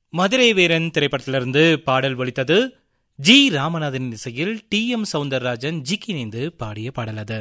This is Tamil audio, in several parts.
மதுரை வீரன் திரைப்படத்திலிருந்து பாடல் ஒலித்தது ஜி ராமநாதன் இசையில் டி எம் சவுந்தரராஜன் ஜிக்கு இணைந்து பாடிய பாடல் அது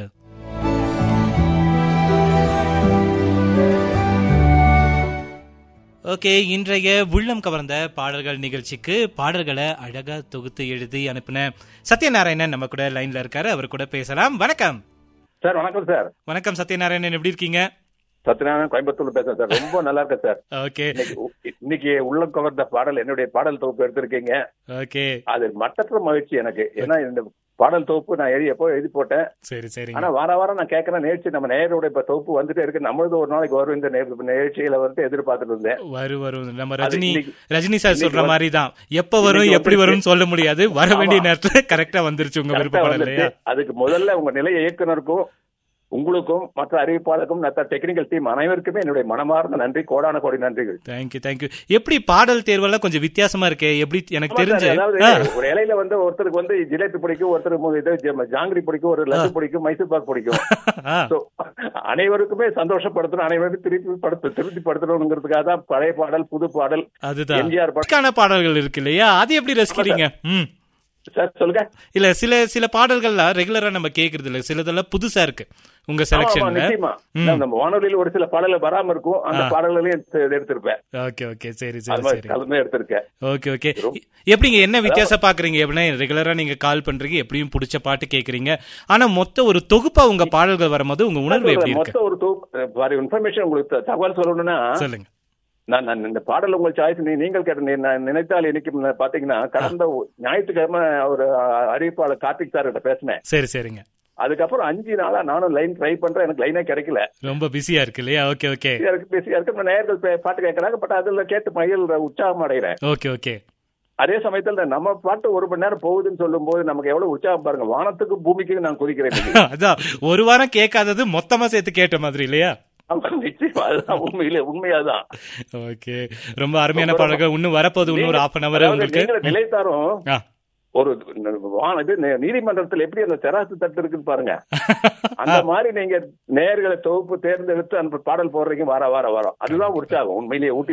ஓகே இன்றைய உள்ளம் கவர்ந்த பாடல்கள் நிகழ்ச்சிக்கு பாடல்களை அழகா தொகுத்து எழுதி அனுப்பின சத்யநாராயணன் நம்ம கூட லைன்ல இருக்காரு அவர் கூட பேசலாம் வணக்கம் சார் வணக்கம் சார் வணக்கம் சத்யநாராயணன் எப்படி இருக்கீங்க சத்யநாராயணன் கோயம்புத்தூர்ல பேசுறேன் சார் ரொம்ப நல்லா இருக்கேன் சார் ஓகே இன்னைக்கு இன்னைக்கு உள்ளம் கவர்ந்த பாடல் என்னுடைய பாடல் தொகுப்பு எடுத்திருக்கீங்க ஓகே அது மட்டற்ற மகிழ்ச்சி எனக்கு ஏன்னா இந்த பாடல் தொகுப்பு நான் எழுதி எப்போ எழுதி போட்டேன் சரி சரிங்க ஆனா வார வாரம் நான் கேட்கற நிகழ்ச்சி நம்ம நேரோட இப்ப தொகுப்பு வந்துட்டே இருக்கு நம்மளது ஒரு நாளைக்கு வரும் இந்த நே- நிகழ்ச்சிகளை வந்து எதிர்பார்த்துட்டு இருந்தேன் வரும் வரும் நம்ம அது ரஜினி இன்னைக்கு- ரஜினி சார் இன்னைக்கு சொல்ற வந்து- மாதிரி தான் எப்ப வரும் இன்னைக்கு எப்படி வந்துருச்சு. வரும்னு சொல்ல முடியாது வர வேண்டிய ஆமா. நேரத்துல கரெக்டா வந்துருச்சு உங்க கரெக்டா விருப்பப்படம் வந்துருச்சு. இல்லையா அதுக்கு முதல்ல உங்க நிலைய இயக்குனருக்கும் உங்களுக்கும் மற்ற அறிவிப்பாளருக்கும் மற்ற டெக்னிக்கல் டீம் அனைவருக்குமே என்னுடைய மனமார்ந்த நன்றி கோடான கோடி நன்றிகள் தேங்க்யூ தேங்க்யூ எப்படி பாடல் தேர்வெல்லாம் கொஞ்சம் வித்தியாசமா இருக்கே எப்படி எனக்கு ஆமா தெரிஞ்சு சார், அதாவது ஆ, ஒரு இலையில வந்து ஒருத்தருக்கு வந்து ஜிலேபி பிடிக்கும் ஒருத்தருக்கு இது ஜ- ஜாங்கிரி பிடிக்கும் ஒரு லட்டு பிடிக்கும் மைசூர் பாக் பிடிக்கும் ஆ, So, அனைவருக்குமே சந்தோஷப்படுத்தணும் அனைவருக்கும் திருப்பி படுத்து திருப்தி படுத்தணுங்கிறதுக்காக தான் பழைய பாடல் புது பாடல் அதுதான் எம்ஜிஆர் பாடல் அதுக்கான பாடல்கள் இருக்கு இல்லையா அது எப்படி ரசிக்கிறீங்க ம் சார் சொல்லுங்க இல்ல சில சில பாடல்கள்லாம் ரெகுலரா நம்ம கேக்குறது இல்ல சிலதெல்லாம் புதுசா இருக்கு உங்க ஆமா, ஆமா, செலக்ஷன்ல நிச்சயமா ம். நம்ம வானொலியில ஒரு சில பாடல்கள் வராம இருக்கும் அந்த ஆ. பாடல்களையும் எடுத்து- எடுத்திருப்பேன் ஓகே ஓகே சரி அது சரி மாதிரி சரி கலந்து எடுத்திருக்கேன் ஓகே ஓகே எப்படிங்க என்ன வித்தியாசம் பாக்குறீங்க எப்படின்னா ரெகுலரா நீங்க கால் பண்றீங்க எப்படியும் பிடிச்ச பாட்டு கேக்குறீங்க ஆனா மொத்த ஒரு தொகுப்பா உங்க பாடல்கள் வரும்போது உங்க உணர்வு எப்படி இருக்கு மொத்த ஒரு தொகுப்பு இன்ஃபர்மேஷன் உங்களுக்கு த- தகவல் சொல்லணும்னா சொல்லுங்க நான் நான் இந்த பாடல் உங்கள் சாய்ஸ் நீங்கள் கேட்ட நீ- நான் நினைத்தால் இன்னைக்கு பாத்தீங்கன்னா கடந்த ஒ- ஞாயிற்றுக்கிழமை ஒரு அஹ், அறிவிப்பாளர் கார்த்திக் சார் கிட்ட பேசினேன் சரி சரிங்க அதுக்கப்புறம் அஞ்சு நாளா நானும் லைன் ட்ரை பண்றேன் எனக்கு லைனே கிடைக்கல ரொம்ப பிஸியா இருக்கு இல்லையா ஓகே ஓகே பிஸியா இருக்கு பிஸியா இருக்கு நம்ம நேயர்கள் பே- பாட்டு கேட்கறாங்க பட் அதுல கேட்டு மயில் உற்சாகம் அடைகிறேன் ஓகே ஓகே அதே சமயத்துல நம்ம பாட்டு ஒரு மணி நேரம் போகுதுன்னு சொல்லும் போது நமக்கு எவ்வளவு உற்சாகம் பாருங்க வானத்துக்கு பூமிக்கு நான் குதிக்கிறேன் இன்னைக்கு. அதான் ஒரு வாரம் கேட்காதது மொத்தமா சேர்த்து கேட்ட மாதிரி இல்லையா ஆமா, நிச்சயமா அதுதான் உண்மையிலே உண்மையாதான் ஓகே ரொம்ப அருமையான பாடல்கள் இன்னும் வரப்போகுது இன்னும் ஒரு ஹாஃப் அன் அவர் அதாவது உங்களுக்கு நீங்களும் நிலைத்தாரும் ஆ. ஒரு வான- இது நே- நீதிமன்றத்தில் எப்படி அந்த தெராசு தட்டு இருக்குன்னு பாருங்க அந்த மாதிரி நீங்க நேர்களை தொகுப்பு தேர்ந்தெடுத்து அந்த பாடல் போடுறீங்க வார வார வாரம் அதுதான் உற்சாகம் உண்மையிலேயே ஊட்டி